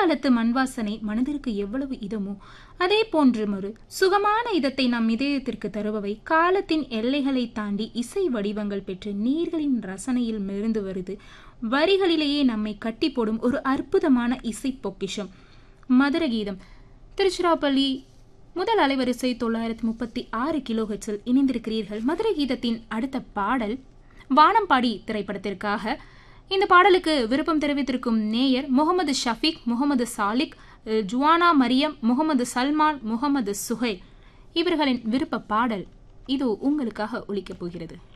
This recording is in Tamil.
காலத்து மண் வாசனை மனதிற்கு எவ்வளவு இதமோ அதே போன்று ஒரு சுகமான இதத்தை நம் இதயத்திற்கு தருபவை காலத்தின் எல்லைகளை தாண்டி இசை வடிவங்கள் பெற்று நீர்களின் ரசனையில் மிருந்து வருது வரிகளிலேயே நம்மை கட்டி போடும் ஒரு அற்புதமான இசை பொக்கிஷம் மதுர கீதம் திருச்சிராப்பள்ளி முதல் அலைவரிசை தொள்ளாயிரத்தி முப்பத்தி ஆறு கிலோ ஹெட்ஸில் இணைந்திருக்கிறீர்கள் மதுரை கீதத்தின் அடுத்த பாடல் வானம்பாடி திரைப்படத்திற்காக இந்த பாடலுக்கு விருப்பம் தெரிவித்திருக்கும் நேயர் முகமது ஷஃபீக் முகமது சாலிக் அஹ், ஜுவானா மரியம் முகமது சல்மான் முகமது சுஹைல் இவர்களின் விருப்ப பாடல் இது உங்களுக்காக ஒலிக்கப் போகிறது